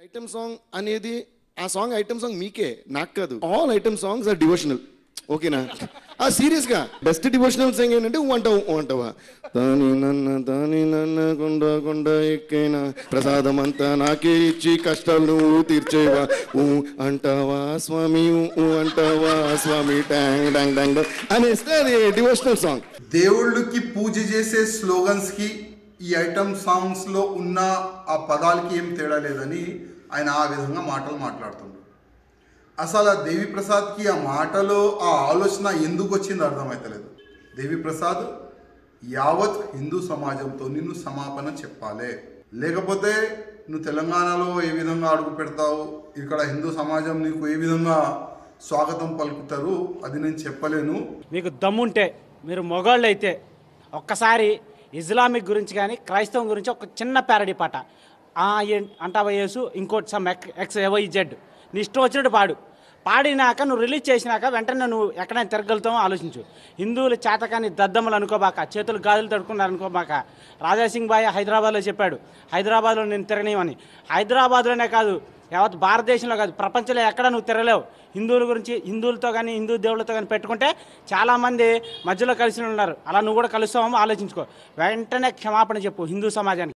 item song అనేది ఆ song item song మీకే నాకు కాదు all item songs are devotional ఓకేనా ఆ సీరియస్ గా బెస్ట్ డివోషనల్ సాంగ్ ఏంటంటే ఊ అంటావు ఊ అంటావా దాని నన్న దాని నన్న కొండ కొండ ఎక్కైనా ప్రసాదం అంతా నాకే ఇచ్చి కష్టాలు నువ్వు తీర్చేవా ఊ అంటావా స్వామి ఊ, ఊ అంటావా స్వామి టాంగ్ డాంగ్ డాంగ్ డాంగ్ అనేస్తే అది డివోషనల్ సాంగ్ దేవుళ్ళకి పూజ చేసే స్లోగన్స్ కి ఈ ఐటమ్ సాంగ్స్ లో ఉన్న ఆ పదాలకి ఏం తేడా లేదని ఆయన ఆ విధంగా మాటలు మాట్లాడుతుండ్రు అసలు ఆ దేవి ప్రసాద్కి ఆ మాటలో ఆ ఆలోచన ఎందుకు వచ్చిందో అర్థమవుతలేదు దేవి ప్రసాద్ యావత్ హిందూ సమాజంతో నిన్ను సమాపన చెప్పాలి లేకపోతే నువ్వు తెలంగాణలో ఏ విధంగా అడుగు పెడతావు ఇక్కడ హిందూ సమాజం నీకు ఏ విధంగా స్వాగతం పలుకుతారు అది నేను చెప్పలేను మీకు దమ్ముంటే మీరు మొగాళ్ళు అయితే ఒక్కసారి ఇస్లామిక్ గురించి కానీ క్రైస్తవం గురించి ఒక చిన్న ప్యారడీ పాట ఆ ఏం- అంటావా యేసు ఇంకోటి సమ్ ఎక్ ఎక్స్ ఎవై జెడ్ నీ ఇష్టం వచ్చినట్టు పాడు పాడినాక నువ్వు రిలీజ్ చేసినాక వెంటనే నువ్వు ఎక్కడైనా తిరగలుగుతావో ఆలోచించు హిందువులు చేతకాని దద్దమ్మలు అనుకోబాక చేతులు గాజులు తడుకున్నారు అనుకోబాక రాజాసింగ్ బాయ్ హైదరాబాద్లో చెప్పాడు హైదరాబాద్లో నేను తిరగనివని హైదరాబాద్లోనే కాదు యావత్ భారతదేశంలో కాదు ప్రపంచంలో ఎక్కడ నువ్వు తిరగలేవు హిందువుల గురించి హిందువులతో కానీ హిందూ దేవుళ్ళతో కానీ పెట్టుకుంటే చాలామంది మధ్యలో కలిసి ఉన్నారు అలా నువ్వు కూడా కలుస్తామో ఆలోచించుకో వెంటనే క్షమాపణ చెప్పు హిందూ సమాజానికి